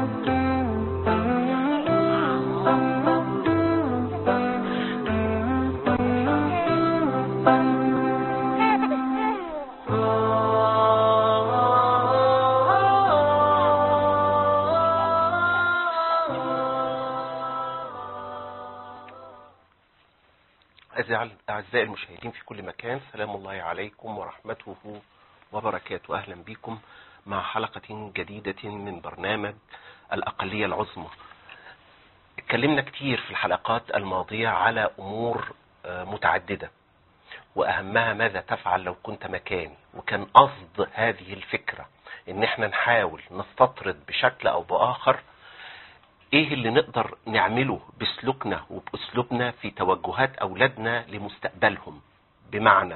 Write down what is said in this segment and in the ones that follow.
أعزائي المشاهدين في كل مكان سلام الله عليكم ورحمته وبركاته أهلا بكم مع حلقة جديدة من برنامج الأقلية العظمى اتكلمنا كتير في الحلقات الماضية على أمور متعددة وأهمها ماذا تفعل لو كنت مكاني وكان قصد هذه الفكرة ان احنا نحاول نستطرد بشكل او بآخر ايه اللي نقدر نعمله بسلوكنا وباسلوبنا في توجهات اولادنا لمستقبلهم بمعنى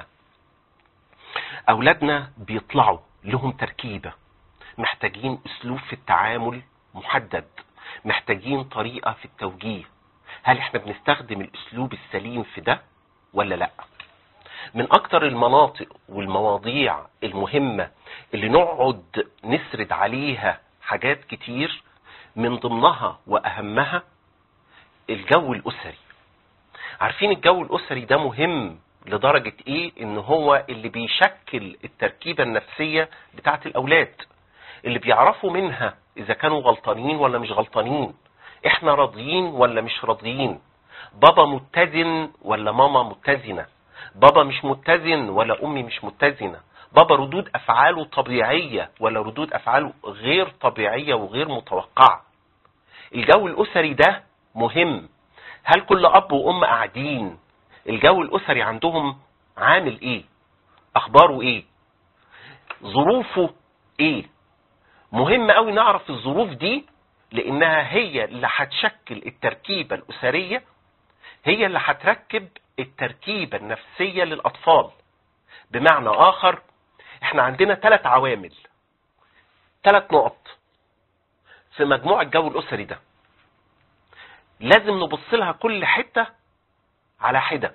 اولادنا بيطلعوا لهم تركيبة محتاجين اسلوب في التعامل محدد محتاجين طريقة في التوجيه هل احنا بنستخدم الاسلوب السليم في ده ولا لا من اكتر المناطق والمواضيع المهمة اللي نقعد نسرد عليها حاجات كتير من ضمنها واهمها الجو الاسري عارفين الجو الاسري ده مهم لدرجة ايه ان هو اللي بيشكل التركيبة النفسية بتاعت الاولاد اللي بيعرفوا منها اذا كانوا غلطانين ولا مش غلطانين احنا راضيين ولا مش راضيين بابا متزن ولا ماما متزنة بابا مش متزن ولا امي مش متزنة بابا ردود افعاله طبيعية ولا ردود افعاله غير طبيعية وغير متوقعة الجو الاسري ده مهم هل كل اب وام قاعدين الجو الاسري عندهم عامل ايه اخباره ايه ظروفه ايه مهم قوي نعرف الظروف دي لانها هي اللي هتشكل التركيبة الاسرية هي اللي هتركب التركيبة النفسية للاطفال بمعنى اخر احنا عندنا ثلاث عوامل ثلاث نقط في مجموع الجو الاسري ده لازم نبص لها كل حتة على حدة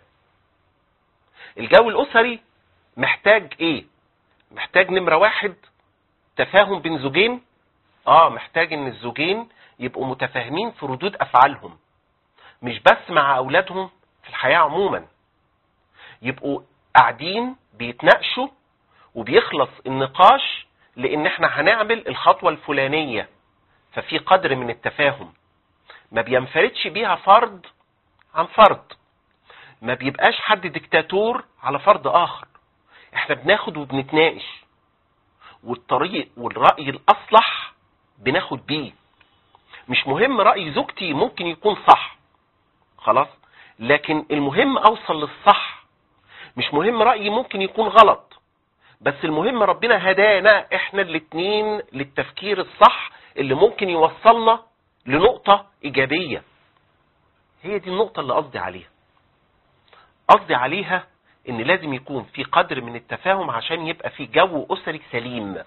الجو الاسري محتاج ايه محتاج نمرة واحد تفاهم بين زوجين اه محتاج ان الزوجين يبقوا متفاهمين في ردود افعالهم مش بس مع اولادهم في الحياة عموما يبقوا قاعدين بيتناقشوا وبيخلص النقاش لان احنا هنعمل الخطوة الفلانية ففي قدر من التفاهم ما بينفردش بيها فرد عن فرد ما بيبقاش حد ديكتاتور على فرد اخر احنا بناخد وبنتناقش والطريق والرأي الاصلح بناخد بيه مش مهم رأي زوجتي ممكن يكون صح خلاص لكن المهم اوصل للصح مش مهم رأيي ممكن يكون غلط بس المهم ربنا هدانا احنا الاتنين للتفكير الصح اللي ممكن يوصلنا لنقطة ايجابية هي دي النقطة اللي قصدي عليها قصدي عليها ان لازم يكون في قدر من التفاهم عشان يبقى في جو اسري سليم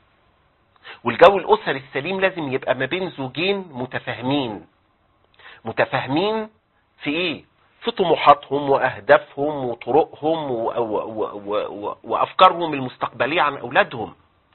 والجو الاسري السليم لازم يبقى ما بين زوجين متفاهمين متفاهمين في ايه في طموحاتهم واهدافهم وطرقهم و... و... و... و... وافكارهم المستقبليه عن اولادهم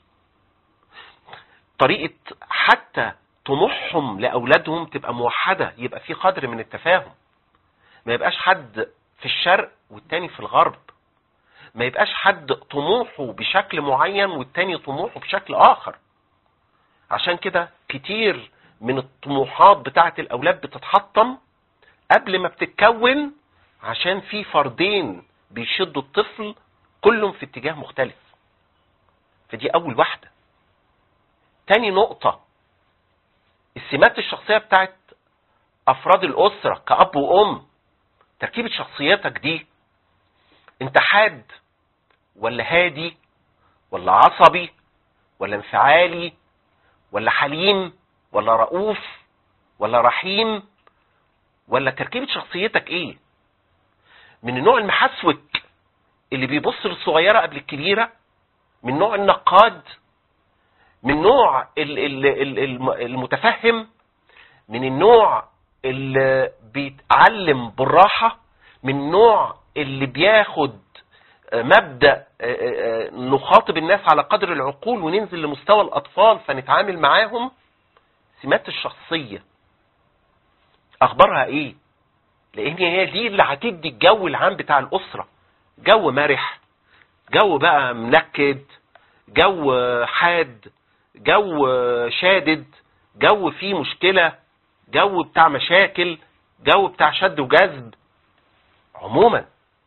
طريقه حتى طموحهم لاولادهم تبقى موحده يبقى في قدر من التفاهم ما يبقاش حد في الشرق والتاني في الغرب ما يبقاش حد طموحه بشكل معين والتاني طموحه بشكل اخر عشان كده كتير من الطموحات بتاعه الاولاد بتتحطم قبل ما بتتكون عشان في فردين بيشدوا الطفل كلهم في اتجاه مختلف فدي اول واحدة تاني نقطة السمات الشخصية بتاعت افراد الاسرة كأب وام تركيبة شخصيتك دي انت حاد ولا هادي ولا عصبي ولا انفعالي ولا حليم ولا رؤوف ولا رحيم ولا تركيبة شخصيتك ايه من النوع المحسوك اللي بيبص للصغيرة قبل الكبيرة من نوع النقاد من نوع المتفهم من النوع اللي بيتعلم بالراحة من نوع اللي بياخد مبدأ نخاطب الناس على قدر العقول وننزل لمستوى الأطفال فنتعامل معاهم سمات الشخصية اخبارها ايه لان هي دي اللي هتدي الجو العام بتاع الاسرة جو مرح جو بقى منكد جو حاد جو شادد جو فيه مشكلة جو بتاع مشاكل جو بتاع شد وجذب عموما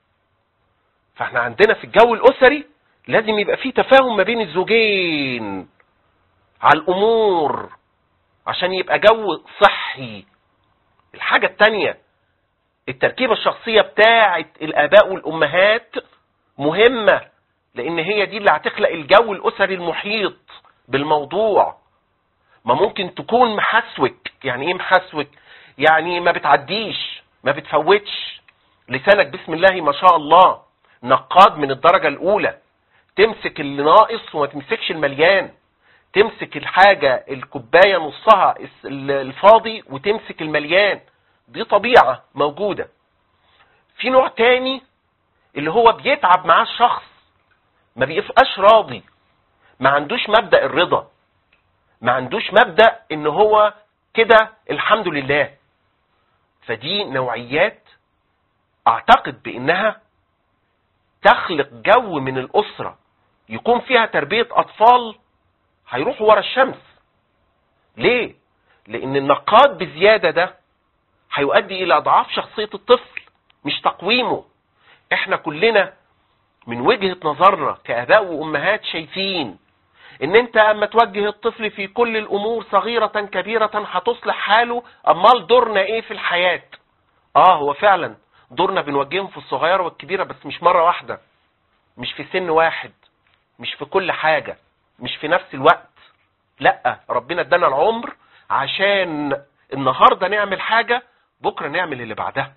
فاحنا عندنا في الجو الاسري لازم يبقى فيه تفاهم ما بين الزوجين على الامور عشان يبقى جو صحي الحاجة التانية التركيبة الشخصية بتاعة الاباء والامهات مهمة لان هي دي اللي هتخلق الجو الاسري المحيط بالموضوع ما ممكن تكون محسوك يعني ايه محسوك يعني ما بتعديش ما بتفوتش لسانك بسم الله ما شاء الله نقاد من الدرجة الاولى تمسك اللي ناقص وما تمسكش المليان تمسك الحاجة الكوباية نصها الفاضي وتمسك المليان دي طبيعة موجودة في نوع تاني اللي هو بيتعب معاه الشخص ما بيبقاش راضي ما عندوش مبدأ الرضا ما عندوش مبدأ ان هو كده الحمد لله فدي نوعيات اعتقد بانها تخلق جو من الاسرة يكون فيها تربية اطفال هيروحوا ورا الشمس ليه لان النقاد بزيادة ده هيؤدي الى اضعاف شخصية الطفل مش تقويمه احنا كلنا من وجهة نظرنا كاباء وامهات شايفين ان انت اما توجه الطفل في كل الامور صغيرة كبيرة هتصلح حاله امال دورنا ايه في الحياة اه هو فعلا دورنا بنوجههم في الصغيرة والكبيرة بس مش مرة واحدة مش في سن واحد مش في كل حاجة مش في نفس الوقت لا ربنا ادانا العمر عشان النهاردة نعمل حاجة بكرة نعمل اللي بعدها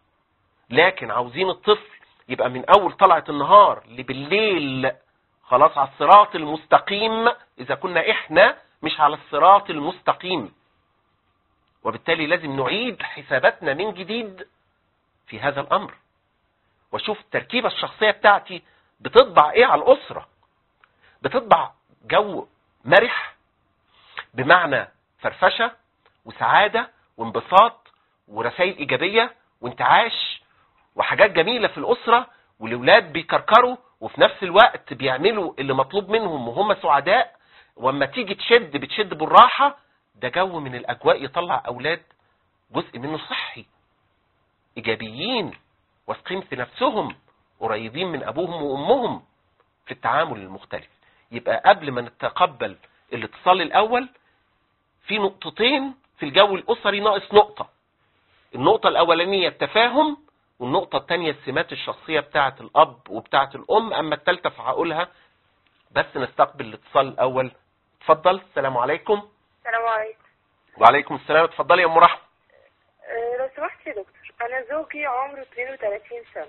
لكن عاوزين الطفل يبقى من اول طلعة النهار لبالليل خلاص على الصراط المستقيم اذا كنا احنا مش على الصراط المستقيم وبالتالي لازم نعيد حساباتنا من جديد في هذا الامر واشوف التركيبة الشخصية بتاعتي بتطبع ايه على الاسرة بتطبع جو مرح بمعنى فرفشة وسعادة وانبساط ورسائل ايجابية وانتعاش وحاجات جميلة في الاسرة والولاد بيكركروا وفي نفس الوقت بيعملوا اللي مطلوب منهم وهم سعداء واما تيجي تشد بتشد بالراحة ده جو من الاجواء يطلع اولاد جزء منه صحي ايجابيين واثقين في نفسهم قريبين من ابوهم وامهم في التعامل المختلف يبقى قبل ما نتقبل الاتصال الاول في نقطتين في الجو الاسري ناقص نقطة النقطة الاولانية التفاهم والنقطة التانية السمات الشخصية بتاعة الأب وبتاعة الأم أما التالتة فهقولها بس نستقبل الاتصال الأول اتفضل السلام عليكم السلام عليكم وعليكم السلام اتفضلي يا أم رحمة أه لو سمحت يا دكتور أنا زوجي عمره 32 سنة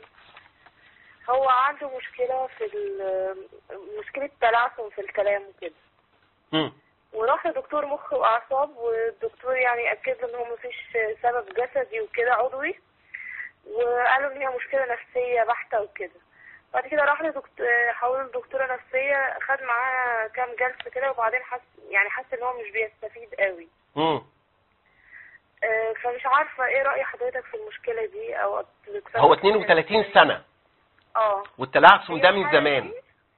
هو عنده مشكلة في ال- مشكلة تلعثم في الكلام وكده مم. وراح لدكتور مخ وأعصاب والدكتور يعني أكد له إن هو مفيش سبب جسدي وكده عضوي وقالوا إن هي مشكلة نفسية بحتة وكده بعد كده راح لدكتور حول لدكتورة نفسية خد معاه كام جلسة كده وبعدين حس يعني حس إن هو مش بيستفيد قوي مم. آه، فمش عارفة ايه رأي حضرتك في المشكلة دي او هو 32 سنة اه والتلعثم هي ده من الحالة زمان دي-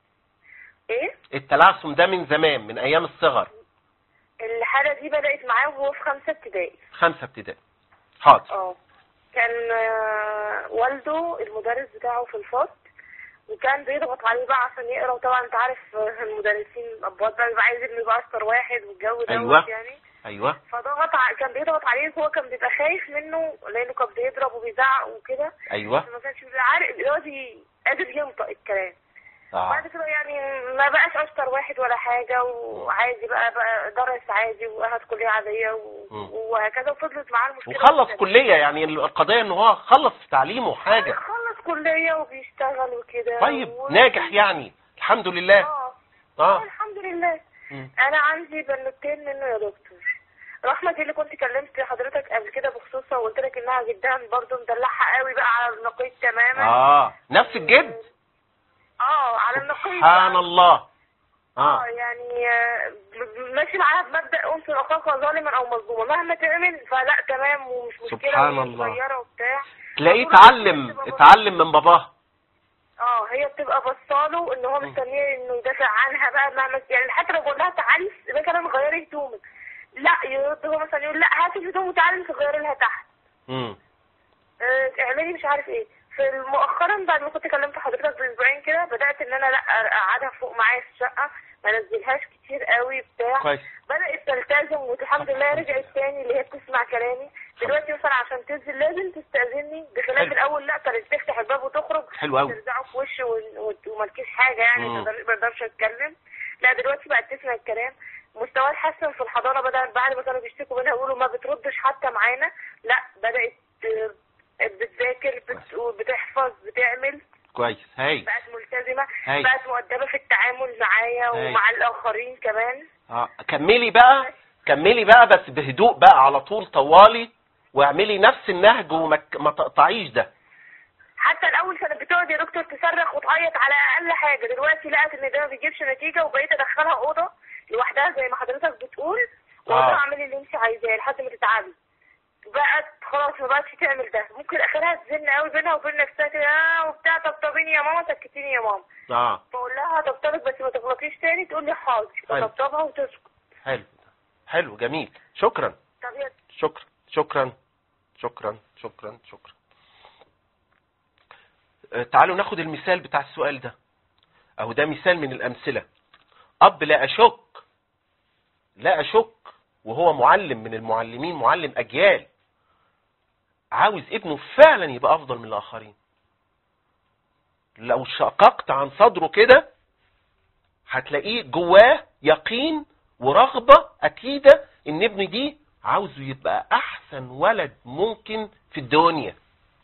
ايه التلعثم ده من زمان من أيام الصغر الحالة دي بدأت معاه وهو في خمسة ابتدائي خمسة ابتدائي حاضر اه كان آه، والده المدرس بتاعه في الفصل وكان بيضغط عليه بقى عشان يقرا وطبعا انت عارف آه، المدرسين الابوات بقى بيبقى عايز ابنه يبقى اشطر واحد والجو دوت أيوة. يعني أيوة فضغط ع... كان بيضغط عليه هو كان بيبقى خايف منه لانه كان بيضرب وبيزعق وكده أيوة ما كانش بيبقى عارف دلوقتي قادر ينطق الكلام آه. بعد كده يعني ما بقاش اشطر واحد ولا حاجة وعادي بقى بقى درس عادي واخد كلية عادية و- مم. وهكذا وفضلت معاه المشكلة وخلص جداً. كلية يعني القضية ان هو خلص في تعليمه حاجة خلص كلية وبيشتغل وكده طيب و... ناجح يعني الحمد لله اه اه الحمد لله مم. انا عندي بنوتين منه يا دكتور رحمة دي اللي كنت كلمت حضرتك قبل كده بخصوصها وقلت لك انها جدا برضو مدلعها قوي بقى على النقيض تماما اه نفس الجد اه على النقيض سبحان بقى. الله اه اه يعني آه، م- ماشي معاها بمبدا انصر اخاك ظالما او مظلوما مهما تعمل فلا تمام ومش مشكله سبحان وهي الله. صغيره وبتاع تلاقيه طول الوقت اتعلم بتبقى اتعلم من باباه اه هي بتبقى بصاله ان هو مم. مستنيه انه يدافع عنها بقى مهما يعني حتى لو بقول لها تعالي مثلا غيري هدومك لا يرد هو مثلا يقول لا هاتي الهدوم وتعالي تغيري لها تحت امم آه، اعملي مش عارف ايه في مؤخرا بعد ما كنت كلمت حضرتك باسبوعين كده بدات ان انا لا اقعدها فوق معايا في الشقه ما انزلهاش كتير قوي بتاع كويس بدات تلتزم والحمد لله رجعت تاني اللي هي بتسمع كلامي دلوقتي مثلا عشان تنزل لازم تستاذني بخلاف حلو. الاول لا كانت تفتح الباب وتخرج حلو قوي ترزعه في وشي ون- وت- وملكيش حاجه يعني مم. ما اقدر- ما اقدرش اتكلم لا دلوقتي بقت تسمع الكلام مستواها اتحسن في الحضانه بدأ بعد ما كانوا بيشتكوا منها يقولوا ما بتردش حتى معانا لا بدأت آه، بتذاكر بت- بتحفظ بتعمل كويس هاي بقت ملتزمة هاي. بقت مؤدبة في التعامل معايا هاي. ومع الآخرين كمان اه كملي بقى كملي بقى بس بهدوء بقى على طول طوالي واعملي نفس النهج وما ك- ما تقطعيش ده حتى الأول كانت بتقعد يا دكتور تصرخ وتعيط على أقل حاجة دلوقتي لقت إن ده ما بيجيبش نتيجة وبقيت أدخلها أوضة لوحدها زي ما حضرتك بتقول وأقول لها آه. اعملي اللي أنت عايزاه لحد ما تتعبي بقت خلاص ما بقتش تعمل ده ممكن آخرها تزن قوي بينها وبين نفسها كده آه وبتاع طبطبيني يا ماما سكتيني يا ماما اه بقول لها هطبطبك بس ما تغلطيش تاني تقول لي حاضر حلو. بطبطبها وتسكت حلو حلو جميل شكرا طب يا شكرا شكرا شكرا شكرا شكرا آه، تعالوا ناخد المثال بتاع السؤال ده اهو ده مثال من الامثله اب لا اشك لا اشك وهو معلم من المعلمين معلم اجيال عاوز ابنه فعلا يبقى افضل من الاخرين لو شققت عن صدره كده هتلاقيه جواه يقين ورغبة أكيدة إن ابني دي عاوزه يبقى أحسن ولد ممكن في الدنيا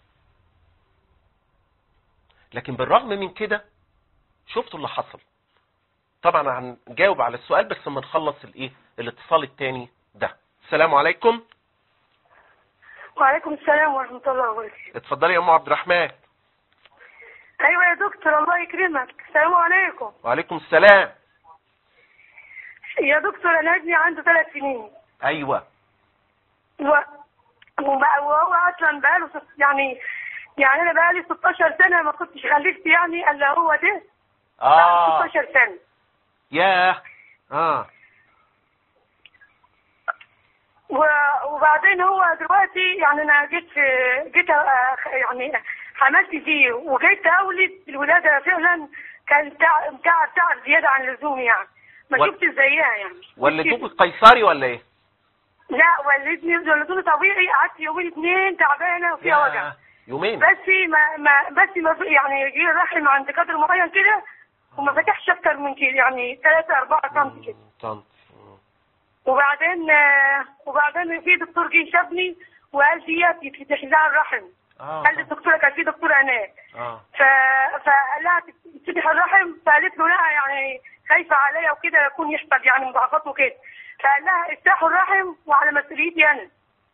لكن بالرغم من كده شفتوا اللي حصل طبعا هنجاوب على السؤال بس لما نخلص الايه الاتصال التاني ده السلام عليكم وعليكم السلام ورحمة الله وبركاته اتفضلي يا ام عبد الرحمن أيوة يا دكتور الله يكرمك السلام عليكم وعليكم السلام يا دكتور أنا ابني عنده ثلاث سنين ايوه و... وبقى- وهو أصلا بقاله ست... يعني يعني أنا بقالي 16 سنة ما كنتش خلفت يعني إلا هو ده اه بعد 16 سنة ياه اه و... وبعدين هو دلوقتي يعني أنا جيت في جيت أ- يعني حملت فيه وجيت أولد الولادة فعلا كان تعب تعب تعب زيادة عن اللزوم يعني ما و- شفتش زيها يعني ولدوك قيصري ولا ايه لا ولدني ولدوني طبيعي قعدت يومين اتنين تعبانه وفيها وجع ياه، يومين بس ما ما بس ما في- يعني جه الرحم عند قدر معين كده وما فتحش اكتر من كده يعني 3 4 سم كده طنط وبعدين آه، وبعدين في دكتور جه شافني وقال ديت يتفتح لها الرحم اه قال لي الدكتوره كان في دكتوره هناك اه ف فقال لها تفتح الرحم فقالت له لا يعني خايفه عليا وكده يكون يحصل يعني مضاعفات وكده فقال لها افتحوا الرحم وعلى مسؤوليتي انا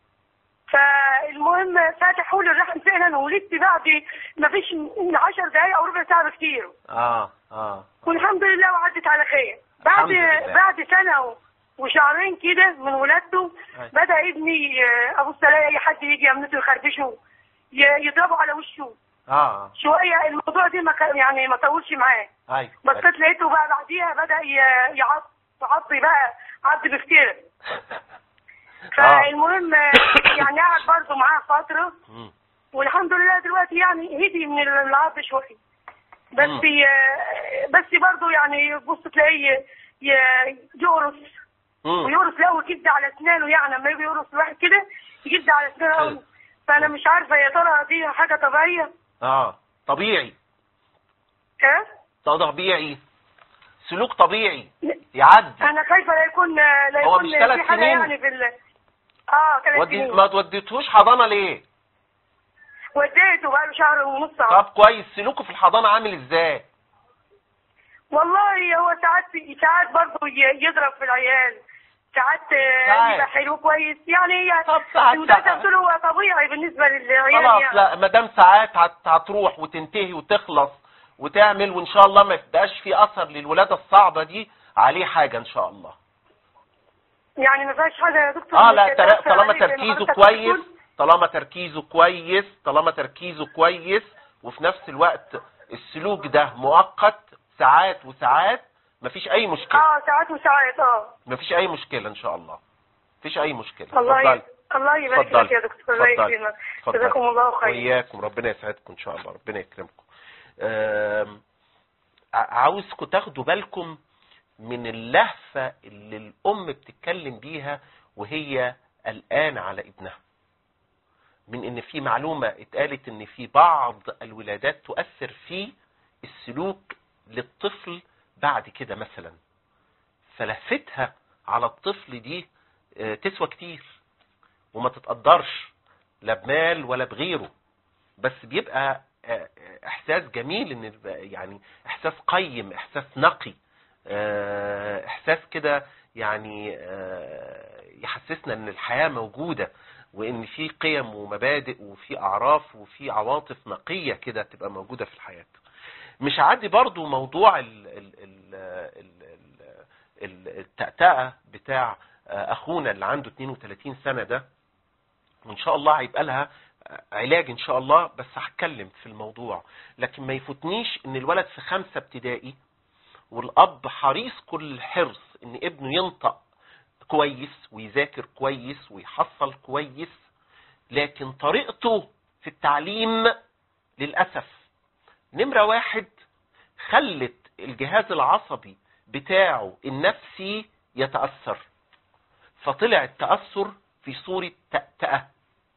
فالمهم فتحوا لي الرحم فعلا وولدت بعد ما فيش من 10 دقايق او ربع ساعه بكتير اه اه والحمد لله وعدت على خير بعد الحمد لله. بعد سنه و- وشهرين كده من ولادته أي. بدا ابني آه، ابص الاقي اي حد يجي يمنته يخربشه ي- يضربه على وشه اه شويه الموضوع ده ما كان- يعني ما طولش معاه ايوه بصيت لقيته بقى بعديها بدا ي- يعض يعض بقى عض بفتير فالمهم آه، يعني قعد برضه معاه فتره مم. والحمد لله دلوقتي يعني هدي من العض شويه بس مم. ي- بس برضه يعني بص تلاقيه ي- يقرص مم. ويقرص له كده على اسنانه يعني لما يجي يقرص الواحد كده يجد على اسنانه حلو. أوي. فانا مش عارفه يا ترى دي حاجه طبيعيه اه طبيعي ها ده طبيعي سلوك طبيعي يعدي انا خايفه لا يكون لا هو يكون مش ثلاث في حاجه سنين؟ يعني في ال... اه ثلاث ودي سنين ما توديتهوش حضانه ليه وديته بقى له شهر ونص أهو. طب كويس سلوكه في الحضانه عامل ازاي والله هو ساعات ساعات برضه ي- يضرب في العيال ساعات آه، ساعات. يبقى حلو كويس يعني هي طب ساعات وده ساعات. تقول هو طبيعي بالنسبه للعيال خلاص يعني لا ما دام ساعات هت- هتروح وتنتهي وتخلص وتعمل وان شاء الله ما يبقاش في اثر للولاده الصعبه دي عليه حاجه ان شاء الله يعني ما فيهاش حاجه يا دكتور اه مش لا ترا- هتأثر طالما عليه زي ما تركيزه حضرتك كويس بتقول؟ طالما تركيزه كويس طالما تركيزه كويس وفي نفس الوقت السلوك ده مؤقت ساعات وساعات مفيش اي مشكله اه ساعات وساعات اه مفيش اي مشكله ان شاء الله مفيش اي مشكله الله اتفضلي. ي... الله يبارك اتفضلي. لك يا دكتور الله اتفضلي. يكرمك اتفضلي. جزاكم الله خير وإياكم ربنا يسعدكم إن شاء الله ربنا يكرمكم آم، ع- عاوزكم تاخدوا بالكم من اللهفة اللي الأم بتتكلم بيها وهي قلقانة على ابنها من إن في معلومة اتقالت إن في بعض الولادات تؤثر في السلوك للطفل بعد كده مثلا فلفتها على الطفل دي آه، تسوى كتير وما تتقدرش لا بمال ولا بغيره بس بيبقى آه، احساس جميل ان يبقى يعني احساس قيم احساس نقي آه، احساس كده يعني آه، يحسسنا ان الحياة موجودة وان في قيم ومبادئ وفي اعراف وفي عواطف نقية كده تبقى موجودة في الحياة مش عادي برضو موضوع ال ال ال ال ال التأتأة بتاع آه، اخونا اللي عنده 32 سنة ده وان شاء الله هيبقى لها علاج ان شاء الله بس هتكلم في الموضوع لكن ما يفوتنيش ان الولد في خمسة ابتدائي والاب حريص كل الحرص ان ابنه ينطق كويس ويذاكر كويس ويحصل كويس لكن طريقته في التعليم للأسف نمرة واحد خلت الجهاز العصبي بتاعه النفسي يتأثر فطلع التأثر في صورة تأتأة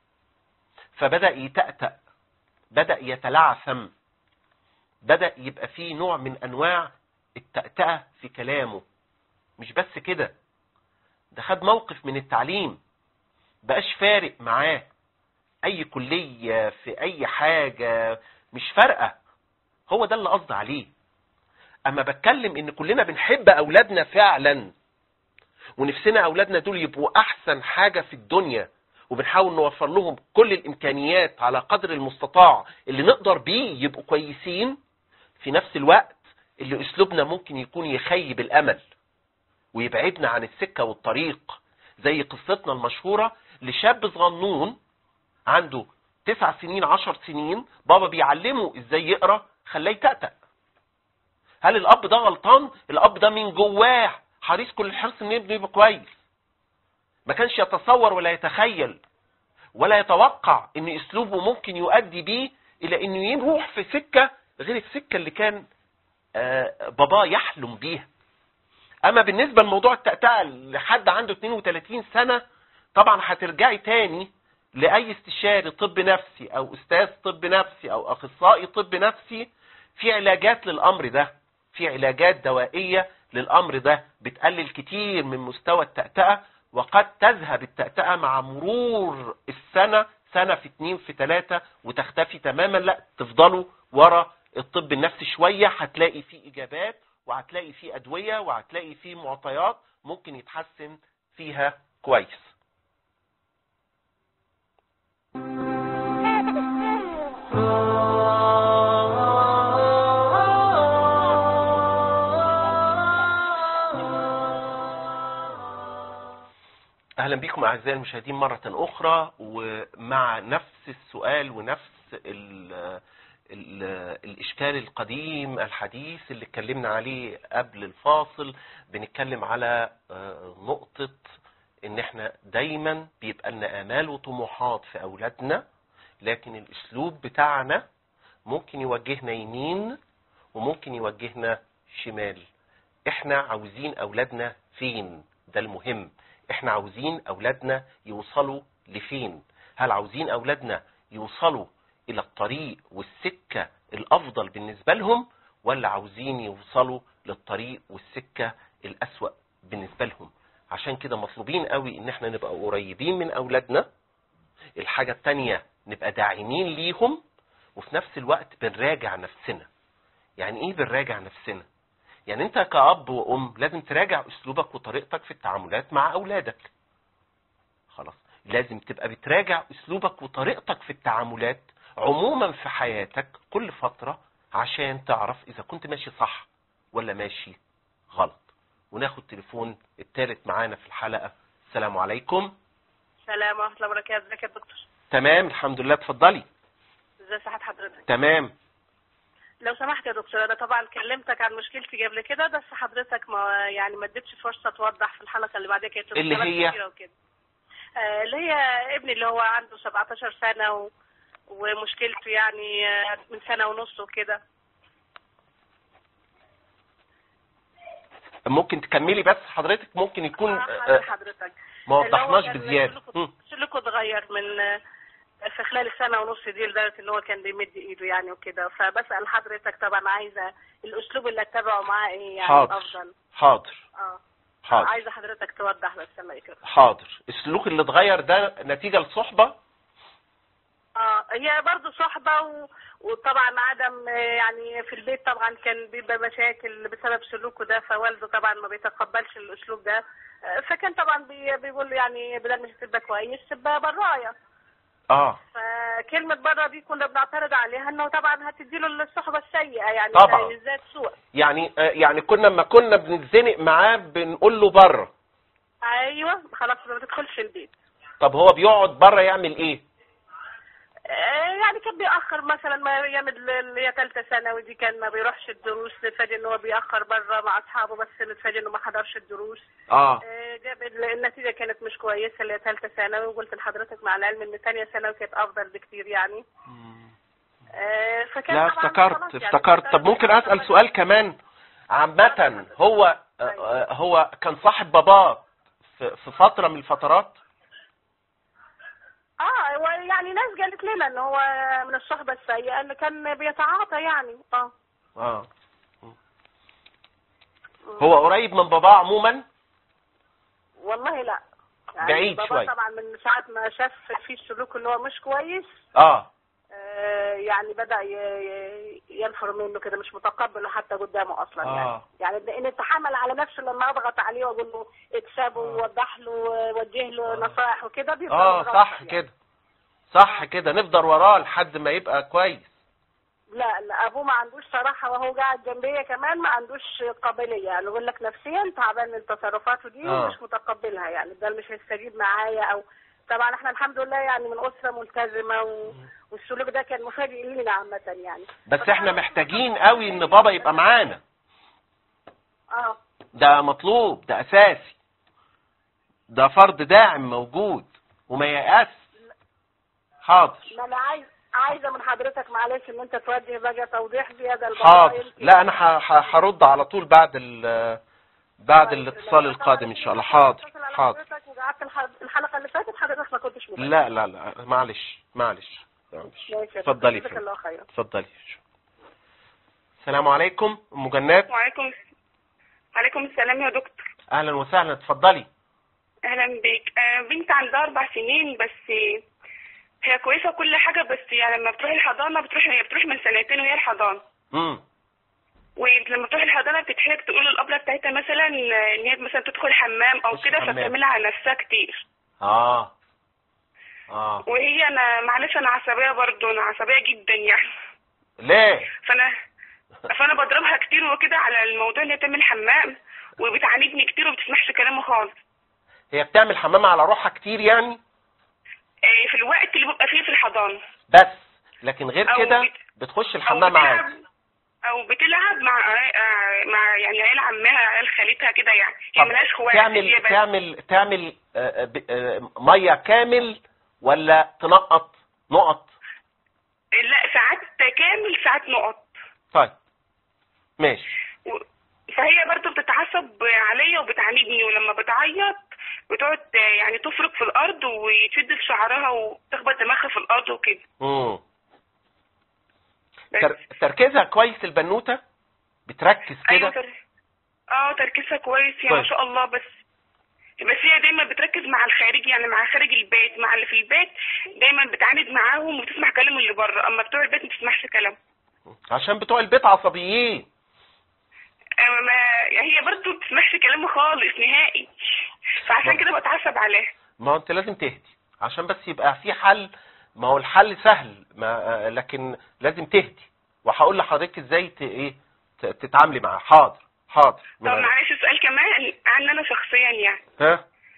فبدأ يتأتأ بدأ يتلعثم بدأ يبقى فيه نوع من أنواع التأتأة في كلامه مش بس كده ده خد موقف من التعليم بقاش فارق معاه أي كلية في أي حاجة مش فارقة هو ده اللي قصدي عليه أما بتكلم إن كلنا بنحب أولادنا فعلا ونفسنا أولادنا دول يبقوا أحسن حاجة في الدنيا وبنحاول نوفر لهم كل الإمكانيات على قدر المستطاع اللي نقدر بيه يبقوا كويسين في نفس الوقت اللي أسلوبنا ممكن يكون يخيب الأمل ويبعدنا عن السكة والطريق زي قصتنا المشهورة لشاب صغنون عنده تسع سنين عشر سنين بابا بيعلمه ازاي يقرأ خلاه يتأتأ هل الأب ده غلطان؟ الأب ده من جواه حريص كل الحرص ان ابنه يبقى كويس ما كانش يتصور ولا يتخيل ولا يتوقع ان اسلوبه ممكن يؤدي بيه الى انه يروح في سكة غير السكة اللي كان آه، باباه يحلم بيها اما بالنسبة لموضوع التأتأة لحد عنده 32 سنة طبعا هترجعي تاني لأي استشاري طب نفسي او استاذ طب نفسي او اخصائي طب نفسي في علاجات للامر ده في علاجات دوائية للامر ده بتقلل كتير من مستوى التأتأة وقد تذهب التأتأة مع مرور السنة سنة في اتنين في تلاتة وتختفي تماما لا تفضلوا ورا الطب النفسي شوية هتلاقي فيه إجابات وهتلاقي فيه أدوية وهتلاقي فيه معطيات ممكن يتحسن فيها كويس اهلا بكم اعزائي المشاهدين مرة اخرى ومع نفس السؤال ونفس ال ال الاشكال القديم الحديث اللي اتكلمنا عليه قبل الفاصل بنتكلم على آه، نقطة ان احنا دايما بيبقى لنا امال وطموحات في اولادنا لكن الاسلوب بتاعنا ممكن يوجهنا يمين وممكن يوجهنا شمال احنا عاوزين اولادنا فين ده المهم احنا عاوزين اولادنا يوصلوا لفين هل عاوزين اولادنا يوصلوا الى الطريق والسكة الافضل بالنسبة لهم ولا عاوزين يوصلوا للطريق والسكة الاسوأ بالنسبة لهم عشان كده مطلوبين قوي ان احنا نبقى قريبين من اولادنا الحاجة التانية نبقى داعمين ليهم وفي نفس الوقت بنراجع نفسنا يعني ايه بنراجع نفسنا يعني انت كأب وأم لازم تراجع أسلوبك وطريقتك في التعاملات مع أولادك خلاص لازم تبقى بتراجع أسلوبك وطريقتك في التعاملات عموما في حياتك كل فترة عشان تعرف إذا كنت ماشي صح ولا ماشي غلط وناخد تليفون التالت معانا في الحلقة السلام عليكم السلام ورحمة الله وبركاته ازيك يا دكتور تمام الحمد لله اتفضلي ازي صحة حضرتك تمام لو سمحت يا دكتور انا طبعا كلمتك عن مشكلتي قبل كده بس حضرتك ما يعني ما اديتش فرصة توضح في الحلقة اللي بعدها كانت اللي مشكلات هي؟ كتيرة وكده آه، اللي هي ابني اللي هو عنده 17 سنة و... ومشكلته يعني آه، من سنة ونص وكده ممكن تكملي بس حضرتك ممكن يكون آه، آه، حاضر حضرتك ما اللي هو وضحناش كان بزياده سلوكه- مم. سلوكه اتغير من آه، في خلال السنة ونص دي لدرجة ان هو كان بيمد ايده يعني وكده فبسأل حضرتك طبعا عايزة الاسلوب اللي اتبعه معاه ايه يعني حاضر. افضل حاضر اه حاضر عايزة حضرتك توضح بس الله يكرمك حاضر السلوك اللي اتغير ده نتيجه لصحبه اه هي برضه صحبة و... وطبعا عدم آه، يعني في البيت طبعا كان بيبقى مشاكل بسبب سلوكه ده فوالده طبعا ما بيتقبلش الاسلوب ده آه، فكان طبعا بي... بيقول له يعني بدل مش تبقى كويس تبقى براية اه فكلمة بره دي كنا بنعترض عليها انه طبعا هتديله الصحبة السيئة يعني طبعا. ازاي تسوء يعني آه، يعني كنا لما كنا بنتزنق معاه بنقول له بره ايوه خلاص ما تدخلش البيت طب هو بيقعد بره يعمل ايه آه، يعني كان بيأخر مثلا ما ايام اللي هي ثالثه ثانوي دي كان ما بيروحش الدروس نتفاجئ ان هو بيأخر بره مع اصحابه بس نتفاجئ انه ما حضرش الدروس اه آه، جاب ال- النتيجه كانت مش كويسه اللي هي ثالثه ثانوي وقلت لحضرتك مع العلم ان ثانيه ثانوي كانت افضل بكتير يعني آه، فكان لا طبعاً افتكرت خلاص يعني افتكرت طب ممكن اسال سؤال كمان عامه هو آه، آه، هو كان صاحب باباه في في فتره من الفترات اه هو يعني ناس قالت لنا ان هو من الصحبه السيئه ان كان بيتعاطى يعني اه اه هو قريب من باباه عموما والله لا يعني بعيد بابا شوية. طبعا من ساعه ما شاف فيه السلوك اللي هو مش كويس اه آه، يعني بدأ ي- ي- ينفر منه كده مش متقبله حتى قدامه اصلا آه. يعني يعني ان اتحمل على نفسه لما اضغط عليه واقول له اكسبه ووضح له ووجه له نصائح وكده بيفضل اه متغطى صح يعني. كده صح كده نفضل وراه لحد ما يبقى كويس لا لا ابوه ما عندوش صراحه وهو قاعد جنبيه كمان ما عندوش قابليه يعني يقول لك نفسيا تعبان من تصرفاته دي آه. ومش متقبلها يعني ده مش هيستجيب معايا او طبعا احنا الحمد لله يعني من اسره ملتزمه و... والسلوك ده كان مفاجئ لينا عامه يعني بس احنا محتاجين قوي ان بابا يبقى معانا اه ده مطلوب ده اساسي ده فرض داعم موجود وما ييأس حاضر ما انا عايز عايزه من حضرتك معلش ان انت توجه بقى توضيح زياده لبابا حاضر يمكن- لا انا ح- ح- هرد على طول بعد ال بعد طيب، الاتصال لو القادم ان شاء الله طبعاً حاضر اتصل على حاضر حضرتك وقعدت الح- الحلقه اللي فاتت حضرتك ما كنتش موجود لا لا لا معلش معلش معلش ماشي يا دكتور، اتفضلي جزاك فندم. الله خير اتفضلي السلام عليكم ام جنات وعليكم عليكم السلام يا دكتور اهلا وسهلا اتفضلي اهلا بيك آه، بنت عندها اربع سنين بس هي كويسه كل حاجه بس يعني لما بتروح الحضانه بتروح هي بتروح من سنتين وهي الحضانه امم ولما بتروح الحضانه بتتحرج تقول للابله بتاعتها مثلا آه، ان هي مثلا تدخل حمام او تدخل كده حمام. فبتعملها على نفسها كتير اه اه وهي انا معلش انا عصبيه برضو انا عصبيه جدا يعني ليه فانا فانا بضربها كتير وكده على الموضوع ان هي تعمل حمام وبتعاندني كتير وبتسمعش كلامي خالص هي بتعمل حمام على روحها كتير يعني آه، في الوقت اللي ببقى فيه في الحضانه بس لكن غير أو كده بت- بتخش او الحمام بتلعب عادي او بتلعب مع آه، مع يعني عيال عمها عيال خالتها كده يعني هي طب ملهاش اخوات هي تعمل بس تعمل تعمل آه، ب- آه، ميه كامل ولا تنقط نقط لا ساعات كامل ساعات نقط طيب ماشي و- فهي برضو بتتعصب عليا وبتعاندني ولما بتعيط بتقعد آه، يعني تفرك في الارض وتشد في شعرها وتخبط دماغها في الارض وكده امم بس. تر... تركيزها كويس البنوته بتركز ايوه كده تر... اه تركيزها كويس يا ما طيب. شاء الله بس بس هي دايما بتركز مع الخارج يعني مع خارج البيت مع اللي في البيت دايما بتعاند معاهم وتسمع كلام اللي بره اما بتوع البيت ما تسمعش كلام عشان بتوع البيت عصبيين أما ما هي برضو ما بتسمعش كلامه خالص نهائي فعشان كده بتعصب عليها ما هو انت لازم تهدي عشان بس يبقى في حل ما هو الحل سهل ما آه، لكن لازم تهدي وهقول لحضرتك ازاي ت... ايه ت- تتعاملي معاه حاضر حاضر طب من عينيا. معلش سؤال كمان عن انا شخصيا يعني ها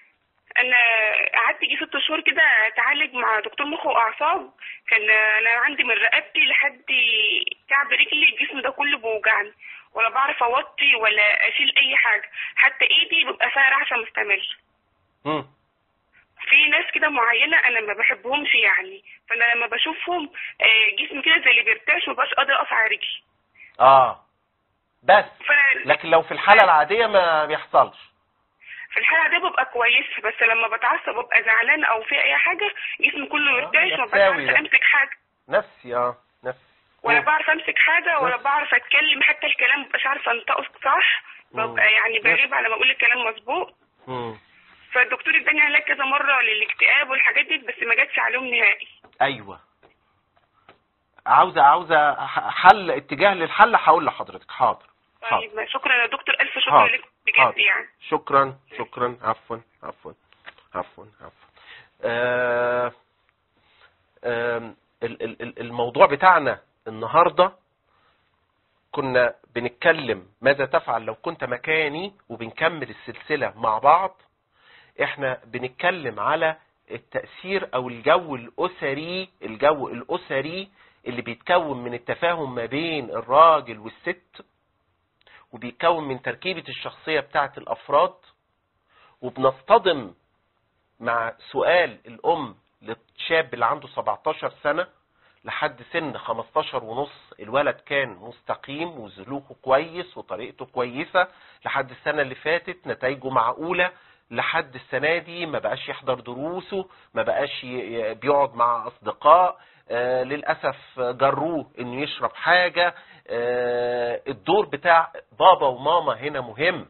انا قعدت يجي ست شهور كده اتعالج مع دكتور مخ واعصاب كان انا عندي من رقبتي لحد كعب رجلي الجسم ده كله بيوجعني ولا بعرف اوطي ولا اشيل اي حاجه حتى ايدي بيبقى فيها رعشه مستمر مم. في ناس كده معينه انا ما بحبهمش يعني فانا لما بشوفهم آه، جسمي كده زي اللي بيرتعش مبقاش قادر اقف على رجلي اه بس فانا لكن لو في الحالة العادية ما بيحصلش في الحالة دي ببقى كويسة بس لما بتعصب ببقى زعلان او في اي حاجة جسمي كله يرتعش ما نفساوي بعرفش ده. امسك حاجة نفسي اه نفسي ولا مم. بعرف امسك حاجة ولا نفس. بعرف اتكلم حتى الكلام مبقاش عارفة انطقه صح مم. ببقى يعني بغيب على ما اقول الكلام مظبوط مم. فالدكتور اداني علاج كذا مرة للاكتئاب والحاجات دي بس ما جاتش عليهم نهائي ايوه عاوزة عاوزة ح- حل اتجاه للحل هقول لحضرتك حاضر حاضر طيب شكرا يا دكتور الف شكر حاضر. لك بجد حاضر. يعني شكرا شكرا عفوا عفوا عفوا عفوا آه آم، ال- ال- ال- الموضوع بتاعنا النهارده كنا بنتكلم ماذا تفعل لو كنت مكاني وبنكمل السلسلة مع بعض احنا بنتكلم على التأثير او الجو الاسري الجو الاسري اللي بيتكون من التفاهم ما بين الراجل والست وبيتكون من تركيبة الشخصية بتاعت الافراد وبنصطدم مع سؤال الام للشاب اللي عنده 17 سنة لحد سن 15 ونص الولد كان مستقيم وسلوكه كويس وطريقته كويسة لحد السنة اللي فاتت نتائجه معقولة لحد السنة دي ما بقاش يحضر دروسه ما بقاش ي- ي- بيقعد مع أصدقاء آه للأسف جروه إنه يشرب حاجة آه الدور بتاع بابا وماما هنا مهم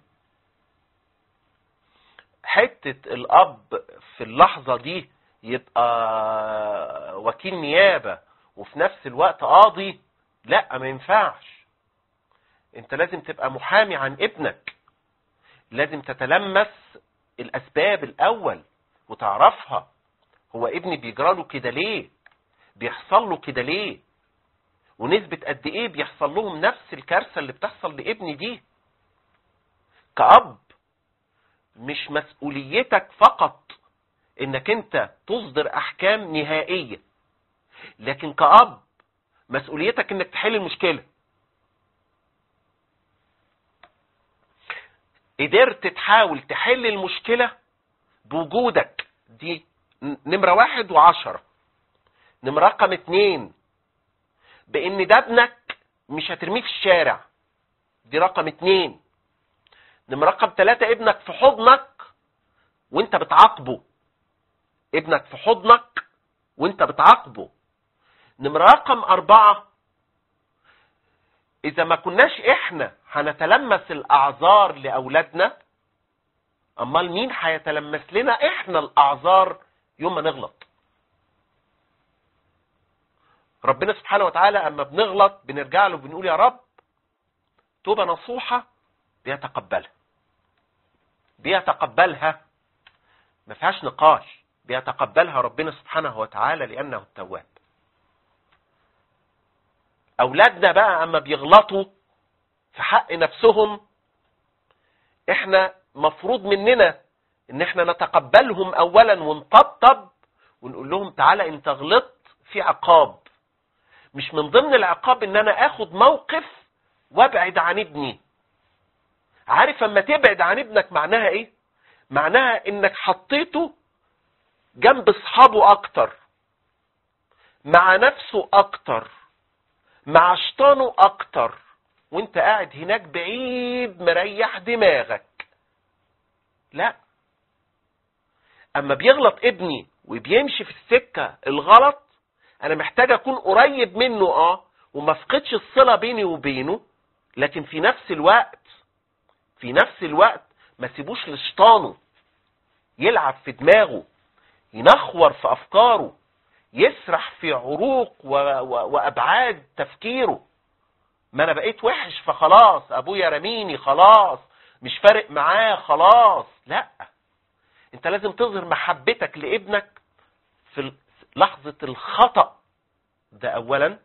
حتة الأب في اللحظة دي يبقى وكيل نيابة وفي نفس الوقت قاضي لا ما ينفعش انت لازم تبقى محامي عن ابنك لازم تتلمس الأسباب الأول وتعرفها هو ابني بيجراله كده ليه بيحصل له كده ليه ونسبة قد ايه بيحصل لهم نفس الكارثة اللي بتحصل لابني دي كأب مش مسؤوليتك فقط انك انت تصدر احكام نهائية لكن كأب مسؤوليتك انك تحل المشكلة قدرت تحاول تحل المشكلة بوجودك دي ن- نمرة واحد وعشرة نمرة رقم اتنين بان ده ابنك مش هترميه في الشارع دي رقم اتنين نمرة رقم ثلاثة ابنك في حضنك وانت بتعاقبه ابنك في حضنك وانت بتعاقبه نمرة رقم أربعة إذا ما كناش إحنا هنتلمس الأعذار لأولادنا أمال مين هيتلمس لنا إحنا الأعذار يوم ما نغلط ربنا سبحانه وتعالى أما بنغلط بنرجع له بنقول يا رب توبة نصوحة بيتقبلها بيتقبلها ما فيهاش نقاش بيتقبلها ربنا سبحانه وتعالى لأنه التواب أولادنا بقى أما بيغلطوا في حق نفسهم إحنا مفروض مننا إن إحنا نتقبلهم أولا ونطبطب ونقول لهم تعالى أنت غلطت في عقاب مش من ضمن العقاب إن أنا آخد موقف وابعد عن ابني عارف اما تبعد عن ابنك معناها ايه معناها انك حطيته جنب اصحابه اكتر مع نفسه اكتر مع شيطانه اكتر وانت قاعد هناك بعيد مريح دماغك لا اما بيغلط ابني وبيمشي في السكة الغلط انا محتاج اكون قريب منه اه وما افقدش الصلة بيني وبينه لكن في نفس الوقت في نفس الوقت ما سيبوش لشيطانه يلعب في دماغه ينخور في افكاره يسرح في عروق و... و... وابعاد تفكيره ما انا بقيت وحش فخلاص ابويا رميني خلاص مش فارق معاه خلاص لا انت لازم تظهر محبتك لابنك في لحظة الخطأ ده اولا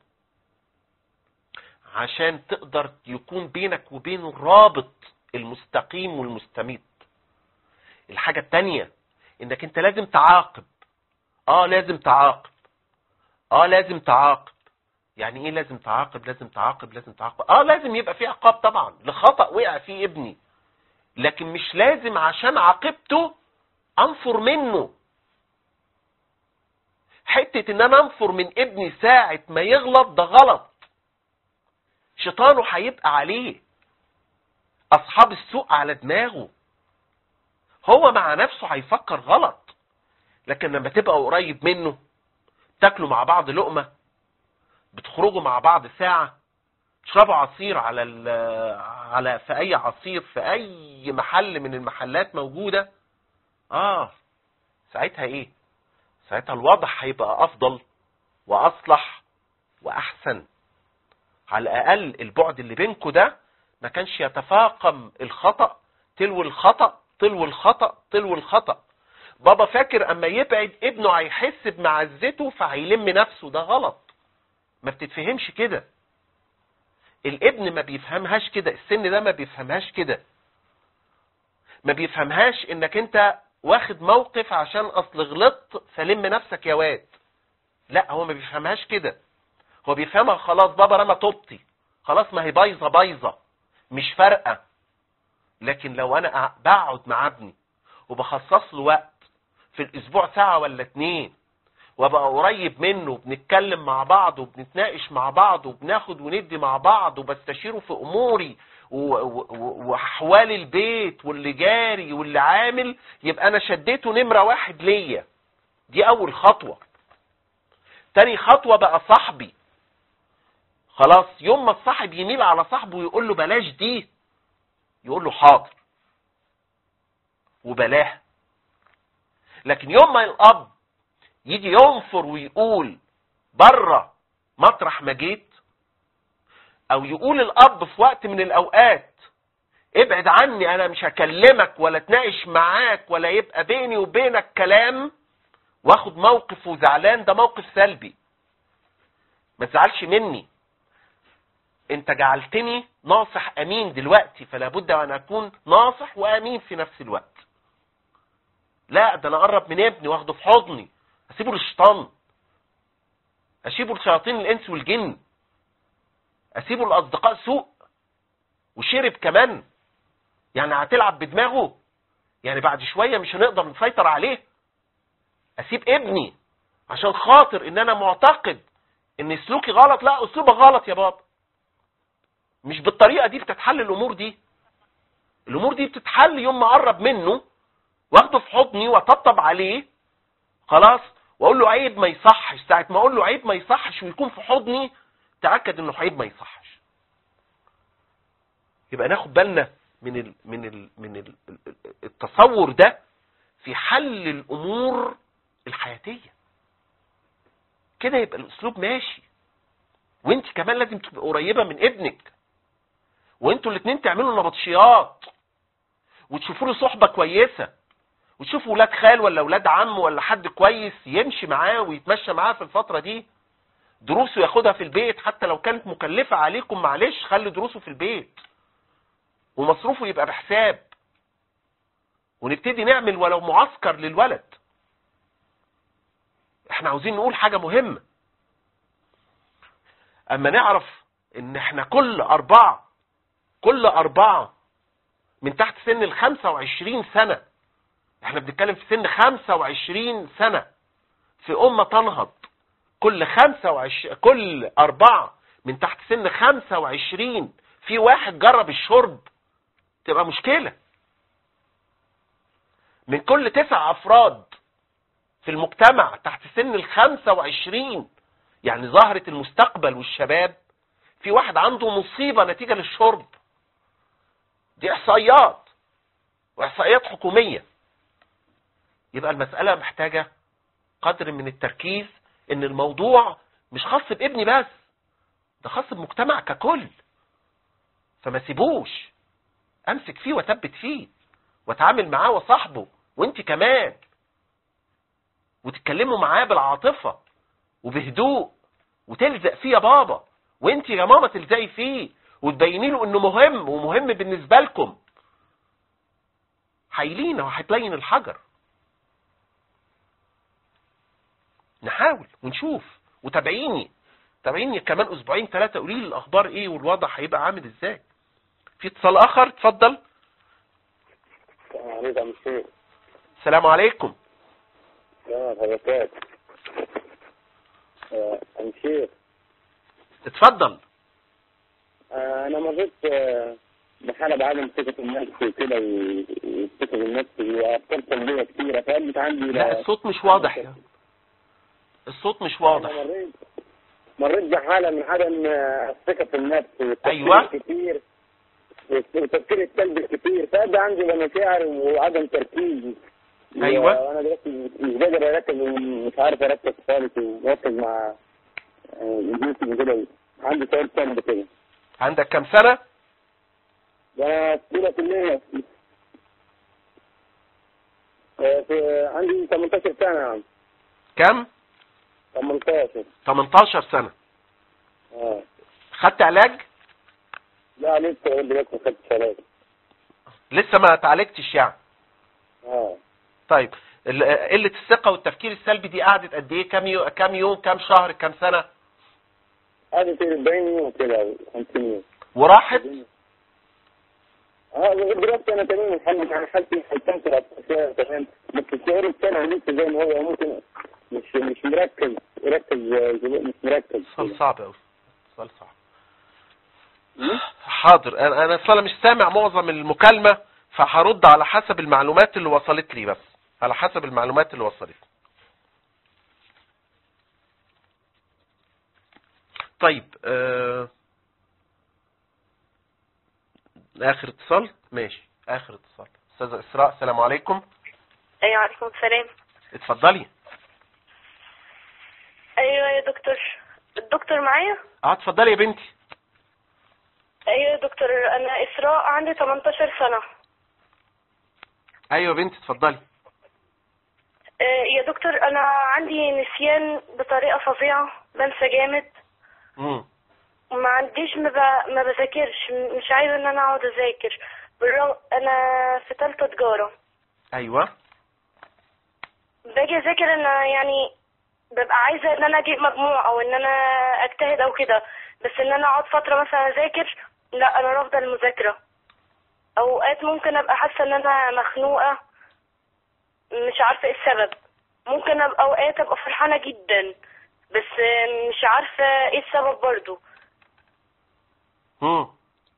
عشان تقدر يكون بينك وبينه الرابط المستقيم والمستميت الحاجة التانية انك انت لازم تعاقب اه لازم تعاقب اه لازم تعاقب يعني ايه لازم تعاقب لازم تعاقب لازم تعاقب اه لازم يبقى في عقاب طبعا لخطأ وقع فيه ابني لكن مش لازم عشان عاقبته انفر منه حتة ان انا انفر من ابني ساعة ما يغلط ده غلط شيطانه هيبقى عليه اصحاب السوء على دماغه هو مع نفسه هيفكر غلط لكن لما تبقى قريب منه تاكلوا مع بعض لقمة بتخرجوا مع بعض ساعة تشربوا عصير على ال- على في اي عصير في اي محل من المحلات موجودة اه ساعتها ايه ساعتها الوضع هيبقى افضل واصلح واحسن على الاقل البعد اللي بينكم ده ما كانش يتفاقم الخطأ تلو الخطأ تلو الخطأ تلو الخطأ بابا فاكر اما يبعد ابنه هيحس بمعزته فهيلم نفسه ده غلط ما بتتفهمش كده الابن ما بيفهمهاش كده السن ده ما بيفهمهاش كده ما بيفهمهاش انك انت واخد موقف عشان اصل غلطت فلم نفسك يا واد لا هو ما بيفهمهاش كده هو بيفهمها خلاص بابا رمى طوبتي خلاص ما هي بايظه بايظه مش فارقه لكن لو انا قع- بقعد مع ابني وبخصص له وقت في الاسبوع ساعه ولا اتنين وابقى قريب منه وبنتكلم مع بعض وبنتناقش مع بعض وبناخد وندي مع بعض وبستشيره في اموري و- و- و- واحوال البيت واللي جاري واللي عامل يبقى انا شديته نمره واحد ليا دي اول خطوه تاني خطوه بقى صاحبي خلاص يوم ما الصاحب يميل على صاحبه ويقول له بلاش دي يقول له حاضر وبلاها لكن يوم ما الاب يجي ينفر ويقول بره مطرح ما جيت او يقول الاب في وقت من الاوقات ابعد عني انا مش هكلمك ولا اتناقش معاك ولا يبقى بيني وبينك كلام واخد موقف وزعلان ده موقف سلبي ما تزعلش مني انت جعلتني ناصح امين دلوقتي فلا بد ان اكون ناصح وامين في نفس الوقت لا ده انا اقرب من ابني واخده في حضني اسيبه للشيطان اسيبه لشياطين الانس والجن اسيبه لاصدقاء سوء وشرب كمان يعني هتلعب بدماغه يعني بعد شويه مش هنقدر نسيطر عليه اسيب ابني عشان خاطر ان انا معتقد ان سلوكي غلط لا اسلوبك غلط يا بابا مش بالطريقه دي بتتحل الامور دي الامور دي بتتحل يوم ما اقرب منه واخده في حضني واطبطب عليه خلاص واقول له عيب ما يصحش ساعه ما اقول له عيب ما يصحش ويكون في حضني تاكد انه عيب ما يصحش يبقى ناخد بالنا من ال من ال من ال التصور ده في حل الامور الحياتيه كده يبقى الاسلوب ماشي وانت كمان لازم تبقى قريبه من ابنك وانتوا الاثنين تعملوا نبطشيات وتشوفوا له صحبه كويسه وتشوفوا ولاد خال ولا ولاد عم ولا حد كويس يمشي معاه ويتمشى معاه في الفتره دي دروسه ياخدها في البيت حتى لو كانت مكلفه عليكم معلش خلي دروسه في البيت ومصروفه يبقى بحساب ونبتدي نعمل ولو معسكر للولد احنا عاوزين نقول حاجه مهمه اما نعرف ان احنا كل اربعه كل اربعه من تحت سن ال 25 سنه احنا بنتكلم في سن 25 سنه في امه تنهض كل 25 كل اربعه من تحت سن 25 في واحد جرب الشرب تبقى مشكله من كل تسع افراد في المجتمع تحت سن ال 25 يعني ظاهرة المستقبل والشباب في واحد عنده مصيبة نتيجة للشرب دي احصائيات واحصائيات حكومية يبقى المسألة محتاجة قدر من التركيز ان الموضوع مش خاص بابني بس ده خاص بمجتمع ككل فما سيبوش امسك فيه واثبت فيه واتعامل معاه وصاحبه وانت كمان وتتكلموا معاه بالعاطفة وبهدوء وتلزق فيه يا بابا وانت يا ماما تلزقي فيه وتبيني له انه مهم ومهم بالنسبة لكم هيلينا وهتلين الحجر نحاول ونشوف وتابعيني تابعيني كمان اسبوعين ثلاثه قولي لي الاخبار ايه والوضع هيبقى عامل ازاي في اتصال اخر اتفضل السلام عليكم الشيخ السلام عليكم يا بركات الشيخ اتفضل انا مريت آه، بحالة بعدم ثقة النفس وكده و- والثقة بالنفس وافكار سلبية كتيرة فقلت عندي لا الصوت مش واضح يا الصوت مش واضح أنا مريت مريت بحالة من عدم آه، الثقة في النفس والتفكير أيوة. الكتير والتفكير السلبي الكتير فأبدأ عندي مشاعر وعدم تركيز أيوة. وانا دلوقتي مش قادر اركز ومش عارف اركز خالص واركز مع آه، جنسي وكده عندي سؤال سلبي كده عندك كام سنه وانا في اولى كليه آه، في عندي 18 سنه يا عم كام 18 18 سنه اه خدت علاج لا لسه اقول لك ما خدتش علاج لسه ما اتعالجتش يعني اه طيب ال- قله الثقه والتفكير السلبي دي قعدت قد ايه كام يوم كام يوم كام شهر كام سنه قعدت 40 يوم كده أو 50 يوم وراحت اه لغايه دلوقتي انا تمام الحمد لله حالتي حالتي الاساسيه تمام بس الشعور الثاني لسه زي ما هو ممكن مش مش مركز مركز زي- مش مركز سؤال صعب قوي سؤال صعب حاضر انا انا اصلا مش سامع معظم المكالمه فهرد على حسب المعلومات اللي وصلت لي بس على حسب المعلومات اللي وصلت لي طيب آه... اخر اتصال ماشي اخر اتصال استاذه اسراء السلام عليكم ايوه عليكم السلام اتفضلي ايوه يا دكتور الدكتور معايا اه اتفضلي يا بنتي ايوه يا دكتور انا اسراء عندي 18 سنه ايوه يا بنتي اتفضلي آه، يا دكتور انا عندي نسيان بطريقه فظيعه بنسى جامد امم ما عنديش ما, ب... ما بذاكرش م- مش عايزه ان انا اقعد اذاكر بالرغم انا في ثالثه تجاره ايوه باجي اذاكر انا يعني ببقى عايزه ان انا اجيب مجموع او ان انا اجتهد او كده بس ان انا اقعد فتره مثلا اذاكر لا انا رافضه المذاكره اوقات ممكن ابقى حاسه ان انا مخنوقه مش عارفه ايه السبب ممكن ابقى اوقات ابقى فرحانه جدا بس مش عارفه ايه السبب برضو امم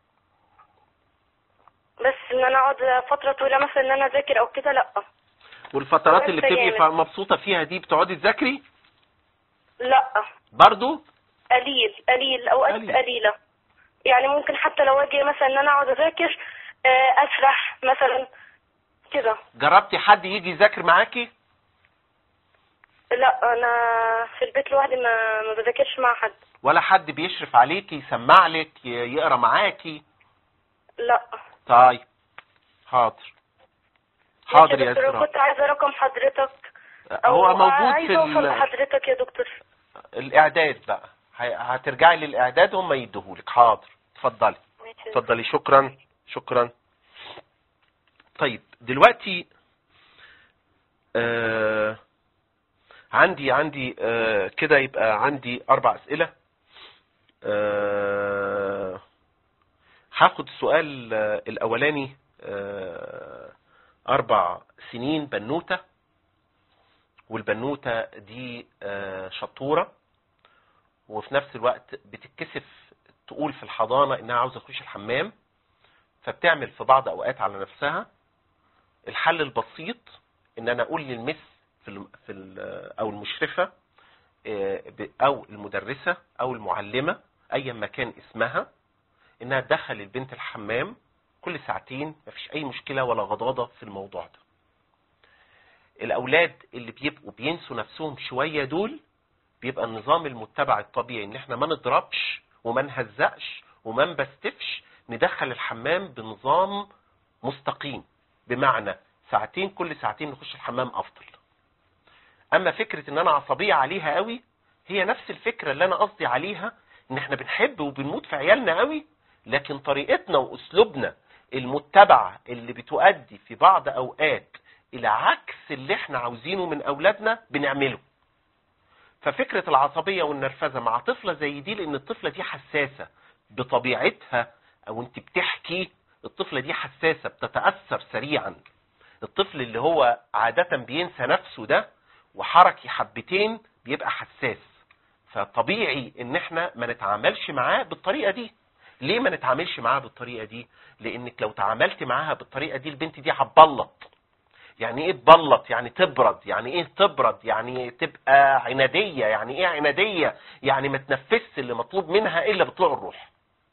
بس ان انا اقعد فتره طويله مثلا ان انا اذاكر او كده لا والفترات اللي بنسى بتبقي جامد. مبسوطه فيها دي بتقعدي تذاكري لا برضو قليل قليل اوقات قليل. قليله يعني ممكن حتى لو اجي مثلا ان انا اقعد اذاكر آه، اسرح مثلا كده جربتي حد يجي يذاكر معاكي لا انا في البيت لوحدي ما ما بذاكرش مع حد ولا حد بيشرف عليكي يسمع لك ي- يقرا معاكي لا طيب حاضر حاضر ماشي يا دكتور اسراء كنت عايزه رقم حضرتك هو أو موجود عايزه في اوصل ال- لحضرتك يا دكتور الاعداد بقى هي- هترجعي للاعداد هم يديهولك حاضر اتفضلي ماشي. اتفضلي شكرا شكرا طيب دلوقتي آه عندي عندي آه كده يبقى عندي اربع اسئله آه هاخد السؤال آه الاولاني آه اربع سنين بنوته والبنوته دي آه شطوره وفي نفس الوقت بتتكسف تقول في الحضانة انها عاوزة تخش الحمام فبتعمل في بعض اوقات على نفسها الحل البسيط ان انا اقول للمس في ال في ال او المشرفة آه، ب- او المدرسة او المعلمة ايا ما كان اسمها انها تدخل البنت الحمام كل ساعتين مفيش اي مشكلة ولا غضاضة في الموضوع ده الاولاد اللي بيبقوا بينسوا نفسهم شوية دول بيبقى النظام المتبع الطبيعي ان احنا ما نضربش وما نهزقش وما نبستفش ندخل الحمام بنظام مستقيم بمعنى ساعتين كل ساعتين نخش الحمام افضل اما فكرة ان انا عصبية عليها قوي هي نفس الفكرة اللي انا قصدي عليها ان احنا بنحب وبنموت في عيالنا قوي لكن طريقتنا واسلوبنا المتبع اللي بتؤدي في بعض اوقات الى عكس اللي احنا عاوزينه من اولادنا بنعمله ففكرة العصبية والنرفزة مع طفلة زي دي لان الطفلة دي حساسة بطبيعتها او انت بتحكي الطفلة دي حساسة بتتأثر سريعا الطفل اللي هو عادة بينسى نفسه ده وحركي حبتين بيبقى حساس فطبيعي ان احنا ما نتعاملش معاه بالطريقة دي ليه ما نتعاملش معاها بالطريقة دي لانك لو تعاملت معاها بالطريقة دي البنت دي هتبلط يعني ايه تبلط يعني تبرد يعني ايه تبرد يعني تبقى عنادية يعني ايه عنادية يعني ما تنفذش اللي مطلوب منها الا بطلوع الروح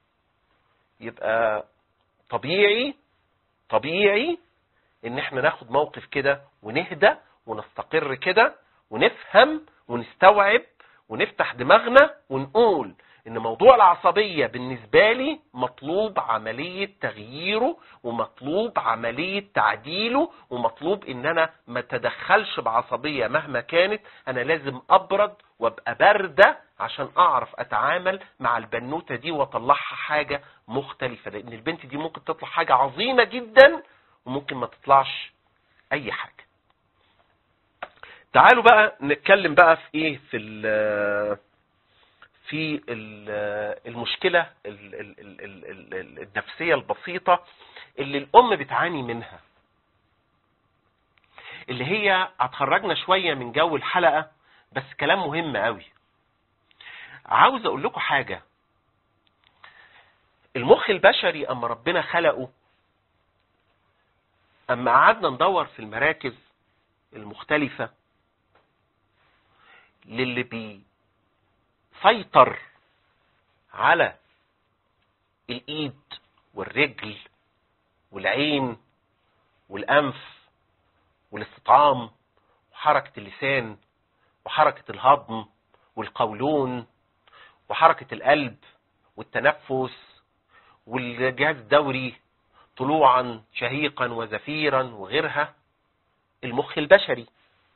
يبقى طبيعي طبيعي ان احنا ناخد موقف كده ونهدى ونستقر كده ونفهم ونستوعب ونفتح دماغنا ونقول ان موضوع العصبية بالنسبة لي مطلوب عملية تغييره ومطلوب عملية تعديله ومطلوب ان انا ما تدخلش بعصبية مهما كانت انا لازم ابرد وابقى باردة عشان اعرف اتعامل مع البنوتة دي واطلعها حاجة مختلفة لان البنت دي ممكن تطلع حاجة عظيمة جدا وممكن ما تطلعش اي حاجة تعالوا بقى نتكلم بقى في ايه في ال في ال- المشكلة ال- ال- ال- ال- ال- النفسية البسيطة اللي الأم بتعاني منها اللي هي هتخرجنا شوية من جو الحلقة بس كلام مهم قوي عاوز أقول لكم حاجة المخ البشري أما ربنا خلقه أما قعدنا ندور في المراكز المختلفة للي بيسيطر على الإيد والرجل والعين والأنف والاستطعام وحركة اللسان وحركة الهضم والقولون وحركة القلب والتنفس والجهاز الدوري طلوعا شهيقا وزفيرا وغيرها المخ البشري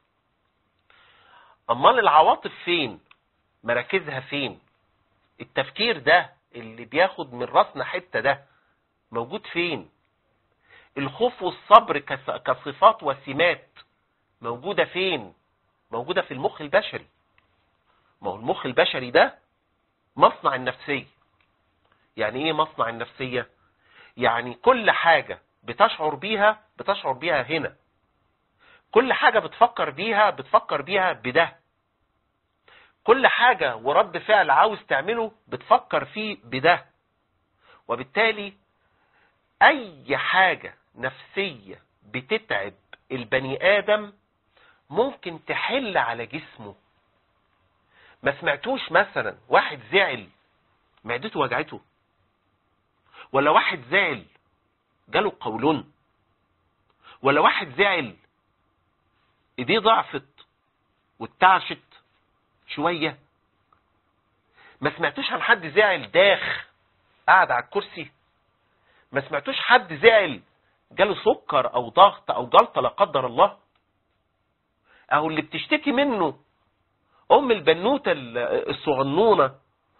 امال العواطف فين مراكزها فين التفكير ده اللي بياخد من راسنا حتة ده موجود فين الخوف والصبر كص- كصفات وسمات موجودة فين موجودة في المخ البشري ما هو المخ البشري ده مصنع النفسية يعني ايه مصنع النفسية يعني كل حاجة بتشعر بيها بتشعر بيها هنا كل حاجة بتفكر بيها بتفكر بيها بده كل حاجة ورد فعل عاوز تعمله بتفكر فيه بده وبالتالي اي حاجة نفسية بتتعب البني ادم ممكن تحل على جسمه ما سمعتوش مثلا واحد زعل معدته وجعته ولا واحد زعل جاله قولون ولا واحد زعل ايديه ضعفت واتعشت شوية ما سمعتوش عن حد زعل داخ قاعد على الكرسي ما سمعتوش حد زعل جاله سكر او ضغط او جلطة لا قدر الله اهو اللي بتشتكي منه ام البنوتة ال- الصغنونة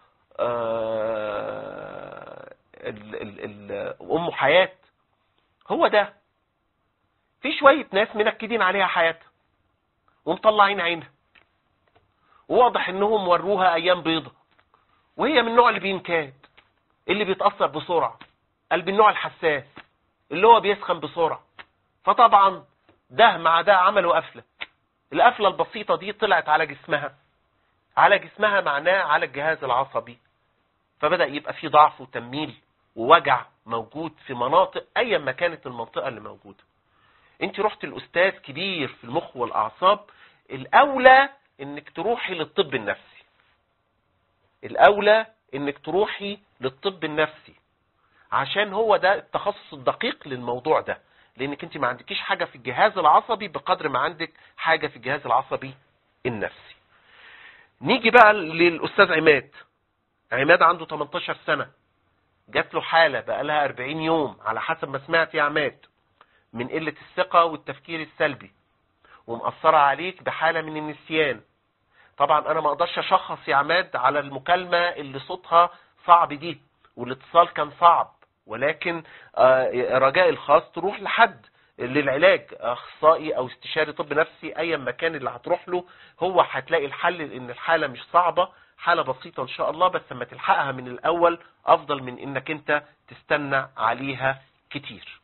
آه، ال- ال- ال- ام حياة هو ده في شوية ناس منكدين عليها حياتها ومطلعين عينها وواضح انهم وروها ايام بيضة وهي من النوع اللي بينكاد اللي بيتأثر بسرعة قلب النوع الحساس اللي هو بيسخن بسرعة فطبعا ده مع ده عملوا قفلة القفلة البسيطة دي طلعت على جسمها على جسمها معناه على الجهاز العصبي فبدأ يبقى في ضعف وتميل ووجع موجود في مناطق ايا ما كانت المنطقة اللي موجودة انت رحت الاستاذ كبير في المخ والاعصاب الاولى انك تروحي للطب النفسي الاولى انك تروحي للطب النفسي عشان هو ده التخصص الدقيق للموضوع ده لانك انت ما عندكيش حاجة في الجهاز العصبي بقدر ما عندك حاجة في الجهاز العصبي النفسي نيجي بقى للاستاذ عماد عماد عنده 18 سنة جات له حالة بقى لها 40 يوم على حسب ما سمعت يا عماد من قلة الثقة والتفكير السلبي ومأثرة عليك بحالة من النسيان طبعا انا ما اقدرش اشخص يا عماد على المكالمة اللي صوتها صعب دي والاتصال كان صعب ولكن آه، رجاء الخاص تروح لحد للعلاج اخصائي او استشاري طب نفسي ايا ما كان اللي هتروح له هو هتلاقي الحل لان الحالة مش صعبة حالة بسيطة ان شاء الله بس لما تلحقها من الاول افضل من انك انت تستنى عليها كتير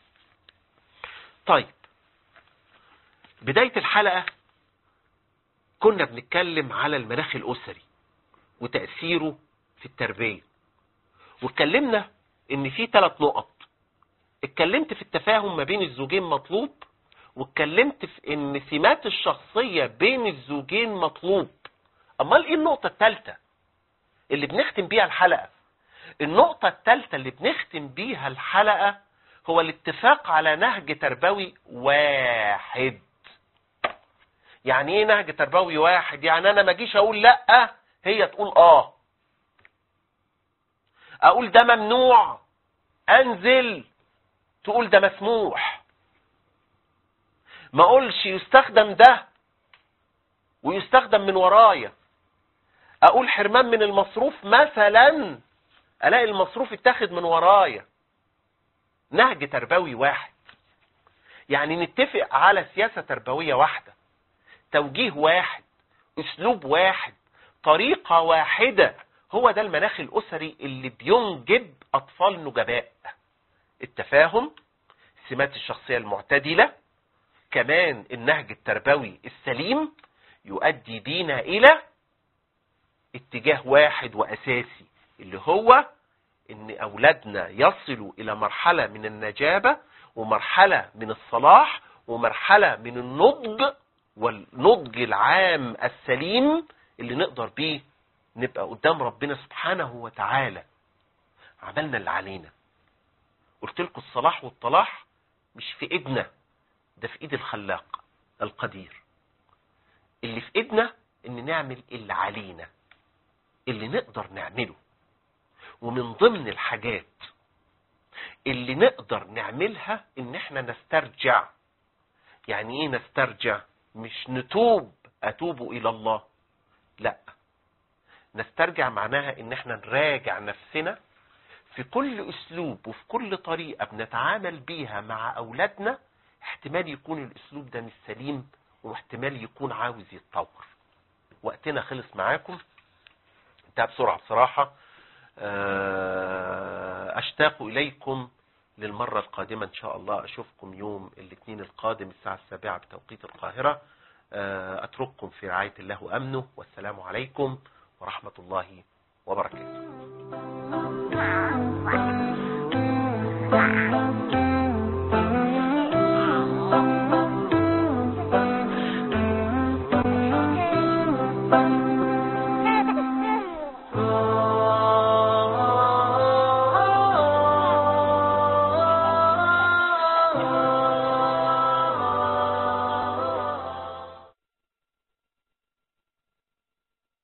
طيب بداية الحلقة كنا بنتكلم على المناخ الاسري وتأثيره في التربية واتكلمنا ان في ثلاث نقط اتكلمت في التفاهم ما بين الزوجين مطلوب واتكلمت في ان سمات الشخصية بين الزوجين مطلوب امال ايه النقطة الثالثة اللي بنختم بيها الحلقة النقطة الثالثة اللي بنختم بيها الحلقة هو الاتفاق على نهج تربوي واحد يعني ايه نهج تربوي واحد يعني انا ما اجيش اقول لا هي تقول اه اقول ده ممنوع انزل تقول ده مسموح ما اقولش يستخدم ده ويستخدم من ورايا اقول حرمان من المصروف مثلا الاقي المصروف اتاخد من ورايا نهج تربوي واحد يعني نتفق على سياسة تربوية واحدة توجيه واحد اسلوب واحد طريقة واحدة هو ده المناخ الاسري اللي بينجب اطفال نجباء التفاهم سمات الشخصية المعتدلة كمان النهج التربوي السليم يؤدي بينا الى اتجاه واحد واساسي اللي هو ان اولادنا يصلوا الى مرحلة من النجابة ومرحلة من الصلاح ومرحلة من النضج والنضج العام السليم اللي نقدر بيه نبقى قدام ربنا سبحانه وتعالى عملنا اللي علينا قلت لكم الصلاح والطلاح مش في ايدنا ده في ايد الخلاق القدير اللي في ايدنا ان نعمل اللي علينا اللي نقدر نعمله ومن ضمن الحاجات اللي نقدر نعملها ان احنا نسترجع يعني ايه نسترجع مش نتوب اتوب الى الله لا نسترجع معناها ان احنا نراجع نفسنا في كل اسلوب وفي كل طريقة بنتعامل بيها مع اولادنا احتمال يكون الاسلوب ده مش سليم واحتمال يكون عاوز يتطور وقتنا خلص معاكم انتهى بسرعة بصراحة اشتاق اليكم للمرة القادمة ان شاء الله اشوفكم يوم الاثنين القادم الساعة السابعة بتوقيت القاهرة اترككم في رعاية الله وامنه والسلام عليكم ورحمة الله وبركاته